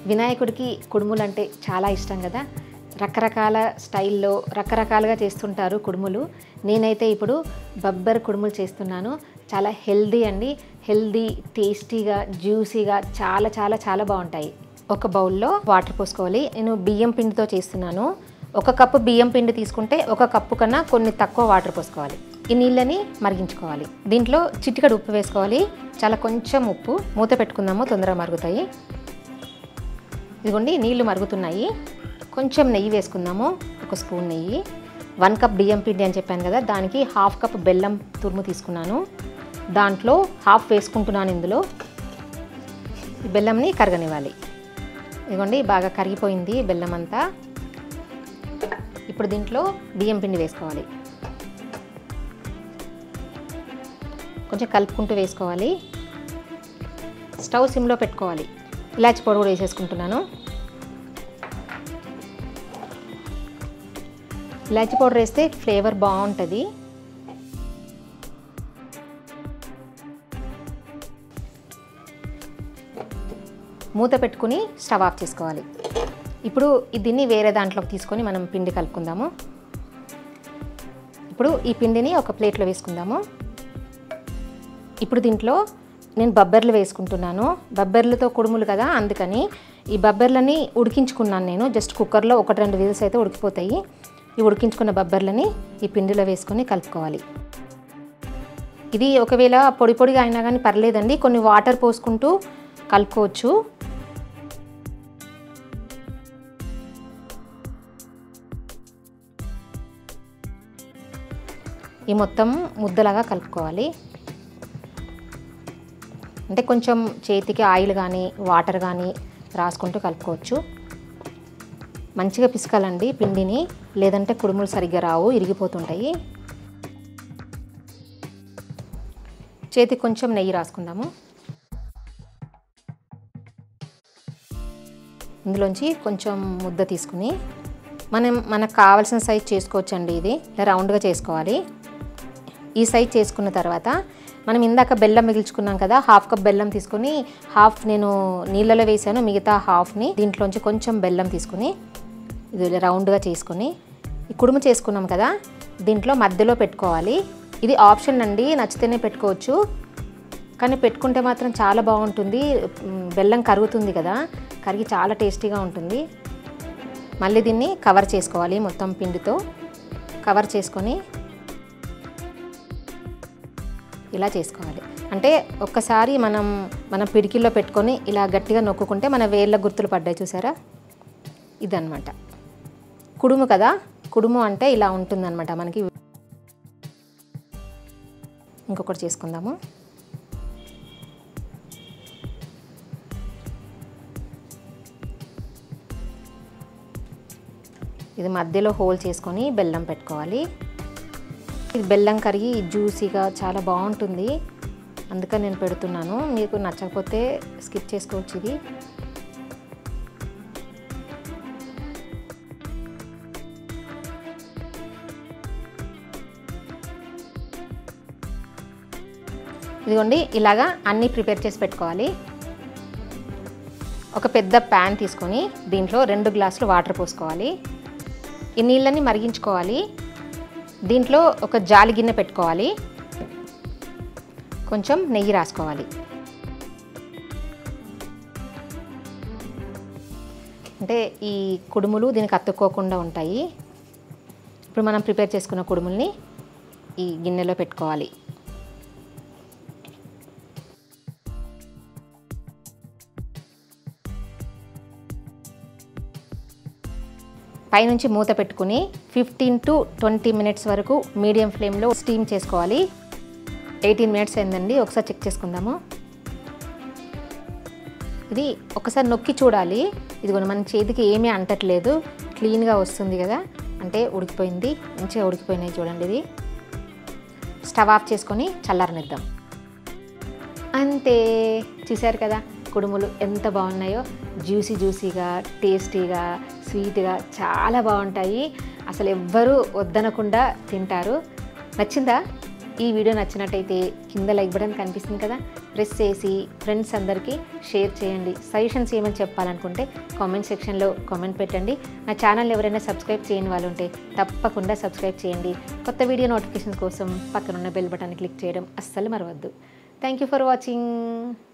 వినాయకుడికి కుడుములు అంటే చాలా ఇష్టం కదా రకరకాల స్టైల్లో రకరకాలుగా చేస్తుంటారు కుడుములు నేనైతే ఇప్పుడు బబ్బర్ కుడుములు చేస్తున్నాను చాలా హెల్దీ అండి హెల్దీ టేస్టీగా జ్యూసీగా చాలా చాలా చాలా బాగుంటాయి ఒక బౌల్లో వాటర్ పోసుకోవాలి నేను బియ్యం పిండితో చేస్తున్నాను ఒక కప్పు బియ్యం పిండి తీసుకుంటే ఒక కప్పు కన్నా కొన్ని తక్కువ వాటర్ పోసుకోవాలి ఈ నీళ్ళని మరిగించుకోవాలి దీంట్లో చిటికడు ఉప్పు వేసుకోవాలి చాలా కొంచెం ఉప్పు మూత పెట్టుకుందాము తొందరగా మరుగుతాయి ఇదిగోండి నీళ్లు మరుగుతున్నాయి కొంచెం నెయ్యి వేసుకుందాము ఒక స్పూన్ నెయ్యి వన్ కప్ బియ్యం పిండి అని చెప్పాను కదా దానికి హాఫ్ కప్ బెల్లం తురుము తీసుకున్నాను దాంట్లో హాఫ్ వేసుకుంటున్నాను ఇందులో ఈ బెల్లంని కరగనివ్వాలి ఇదిగోండి బాగా కరిగిపోయింది బెల్లం అంతా ఇప్పుడు దీంట్లో బియ్యం పిండి వేసుకోవాలి కొంచెం కలుపుకుంటూ వేసుకోవాలి స్టవ్ సిమ్లో పెట్టుకోవాలి ఇలాచి పొడి కూడా వేసేసుకుంటున్నాను ఇలాచి పౌడర్ వేస్తే ఫ్లేవర్ బాగుంటుంది మూత పెట్టుకుని స్టవ్ ఆఫ్ చేసుకోవాలి ఇప్పుడు దీన్ని వేరే దాంట్లోకి తీసుకొని మనం పిండి కలుపుకుందాము ఇప్పుడు ఈ పిండిని ఒక ప్లేట్లో వేసుకుందాము ఇప్పుడు దీంట్లో నేను బబ్బెర్లు వేసుకుంటున్నాను బబ్బెర్లతో కుడుములు కదా అందుకని ఈ బబ్బెర్లని ఉడికించుకున్నాను నేను జస్ట్ కుక్కర్లో ఒకటి రెండు విజిల్స్ అయితే ఉడికిపోతాయి ఈ ఉడికించుకున్న బబ్బెర్లని ఈ పిండిలో వేసుకొని కలుపుకోవాలి ఇది ఒకవేళ పొడి పొడిగా అయినా కానీ పర్లేదండి కొన్ని వాటర్ పోసుకుంటూ కలుపుకోవచ్చు ఈ మొత్తం ముద్దలాగా కలుపుకోవాలి అంటే కొంచెం చేతికి ఆయిల్ కానీ వాటర్ కానీ రాసుకుంటూ కలుపుకోవచ్చు మంచిగా పిసకాలండి పిండిని లేదంటే కుడుములు సరిగ్గా రావు ఇరిగిపోతుంటాయి చేతికి కొంచెం నెయ్యి రాసుకుందాము ఇందులోంచి కొంచెం ముద్ద తీసుకుని మనం మనకు కావాల్సిన సైజ్ చేసుకోవచ్చండి ఇది ఇలా రౌండ్గా చేసుకోవాలి ఈ సైజ్ చేసుకున్న తర్వాత మనం ఇందాక బెల్లం మిగిల్చుకున్నాం కదా హాఫ్ కప్ బెల్లం తీసుకొని హాఫ్ నేను నీళ్ళలో వేసాను మిగతా హాఫ్ని దీంట్లోంచి కొంచెం బెల్లం తీసుకుని ఇది ఇలా రౌండ్గా చేసుకొని ఈ కుడుము చేసుకున్నాం కదా దీంట్లో మధ్యలో పెట్టుకోవాలి ఇది ఆప్షన్ అండి నచ్చితేనే పెట్టుకోవచ్చు కానీ పెట్టుకుంటే మాత్రం చాలా బాగుంటుంది మ్, బెల్లం కరుగుతుంది కదా కరిగి చాలా టేస్టీగా ఉంటుంది మళ్ళీ దీన్ని కవర్ చేసుకోవాలి మొత్తం పిండితో కవర్ చేసుకొని ఇలా చేసుకోవాలి అంటే ఒక్కసారి మనం మన పిడికిల్లో పెట్టుకొని ఇలా గట్టిగా నొక్కుంటే మన వేళ్ళ గుర్తులు పడ్డాయి చూసారా ఇదన్నమాట కుడుము కదా కుడుము అంటే ఇలా ఉంటుందన్నమాట మనకి ఇంకొకటి చేసుకుందాము ఇది మధ్యలో హోల్ చేసుకొని బెల్లం పెట్టుకోవాలి ఇది బెల్లం కరిగి జ్యూసీగా చాలా బాగుంటుంది అందుకని నేను పెడుతున్నాను మీకు నచ్చకపోతే స్కిప్ చేసుకోవచ్చు ఇది ఇదిగోండి ఇలాగా అన్నీ ప్రిపేర్ చేసి పెట్టుకోవాలి ఒక పెద్ద ప్యాన్ తీసుకొని దీంట్లో రెండు గ్లాసులు వాటర్ పోసుకోవాలి ఈ నీళ్ళని మరిగించుకోవాలి దీంట్లో ఒక జాలి గిన్నె పెట్టుకోవాలి కొంచెం నెయ్యి రాసుకోవాలి అంటే ఈ కుడుములు దీనికి అతుక్కోకుండా ఉంటాయి ఇప్పుడు మనం ప్రిపేర్ చేసుకున్న కుడుముల్ని ఈ గిన్నెలో పెట్టుకోవాలి పైనుంచి మూత పెట్టుకుని ఫిఫ్టీన్ టు ట్వంటీ మినిట్స్ వరకు మీడియం ఫ్లేమ్లో స్టీమ్ చేసుకోవాలి ఎయిటీన్ మినిట్స్ అయిందండి ఒకసారి చెక్ చేసుకుందాము ఇది ఒకసారి నొక్కి చూడాలి ఇది కూడా మన చేతికి ఏమీ అంటట్లేదు క్లీన్గా వస్తుంది కదా అంటే ఉడికిపోయింది మంచిగా ఉడికిపోయినాయి చూడండి ఇది స్టవ్ ఆఫ్ చేసుకొని చల్లారనిద్దాం అంతే చూశారు కదా కుడుములు ఎంత బాగున్నాయో జ్యూసీ జ్యూసీగా టేస్టీగా స్వీట్గా చాలా బాగుంటాయి అసలు ఎవ్వరూ వద్దనకుండా తింటారు నచ్చిందా ఈ వీడియో నచ్చినట్టయితే కింద లైక్ బటన్ కనిపిస్తుంది కదా ప్రెస్ చేసి ఫ్రెండ్స్ అందరికీ షేర్ చేయండి సజెషన్స్ ఏమైనా చెప్పాలనుకుంటే కామెంట్ సెక్షన్లో కామెంట్ పెట్టండి నా ఛానల్ ఎవరైనా సబ్స్క్రైబ్ చేయని వాళ్ళు ఉంటే తప్పకుండా సబ్స్క్రైబ్ చేయండి కొత్త వీడియో నోటిఫికేషన్ కోసం పక్కనున్న బెల్ బటన్ క్లిక్ చేయడం అస్సలు మరవద్దు థ్యాంక్ యూ ఫర్ వాచింగ్